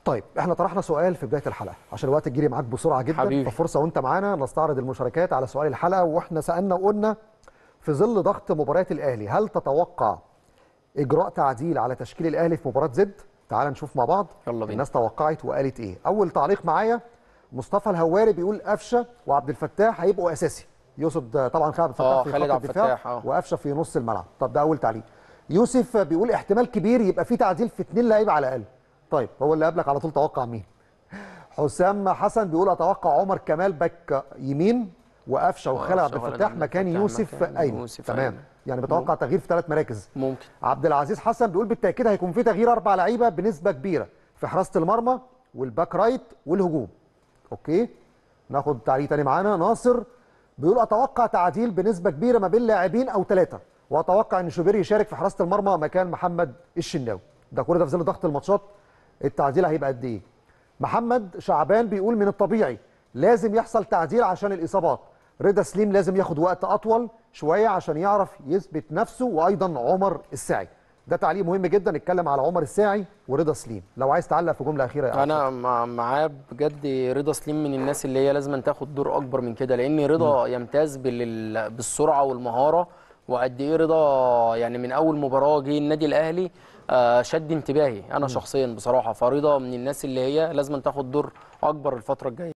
طيب احنا طرحنا سؤال في بدايه الحلقه عشان الوقت الجري معاك بسرعه جدا حبيبي. ففرصه وانت معانا نستعرض المشاركات على سؤال الحلقه واحنا سالنا وقلنا في ظل ضغط مباريات الاهلي هل تتوقع اجراء تعديل على تشكيل الاهلي في مباراه زد تعال نشوف مع بعض يلا بينا. الناس توقعت وقالت ايه اول تعليق معايا مصطفى الهواري بيقول قفشه وعبد الفتاح هيبقوا اساسي يقصد طبعا خالد عبد الفتاح آه، في خالد خط عبد الدفاع الفتاح، آه. وقفشه في نص الملعب طب ده اول تعليق يوسف بيقول احتمال كبير يبقى في تعديل في اثنين لعيبه على الاقل طيب هو اللي قبلك على طول توقع مين حسام حسن بيقول اتوقع عمر كمال باك يمين وقفشه وخالد عبد وقفشة وخالد الفتاح عبد مكان الفتاح يوسف مكان ايمن يوسف تمام أيمن. يعني بتوقع تغيير في ثلاث مراكز ممكن عبد العزيز حسن بيقول بالتاكيد هيكون في تغيير اربع لعيبه بنسبه كبيره في حراسه المرمى والباك رايت والهجوم اوكي ناخد تعليق تاني معانا ناصر بيقول اتوقع تعديل بنسبه كبيره ما بين لاعبين او ثلاثه واتوقع ان شوبير يشارك في حراسه المرمى مكان محمد الشناوي ده كل ده في ظل ضغط الماتشات التعديل هيبقى قد ايه محمد شعبان بيقول من الطبيعي لازم يحصل تعديل عشان الاصابات رضا سليم لازم ياخد وقت اطول شويه عشان يعرف يثبت نفسه وايضا عمر الساعي ده تعليق مهم جدا نتكلم على عمر الساعي ورضا سليم لو عايز تعلق في جمله اخيره يا انا مع- معاه بجد رضا سليم من الناس اللي هي لازم تاخد دور اكبر من كده لان رضا يمتاز بال- بالسرعه والمهاره وقد ايه رضا يعني من اول مباراه جه النادي الاهلي آه، شد انتباهي انا شخصيا بصراحه فرضا من الناس اللي هي لازم تاخد دور اكبر الفتره الجايه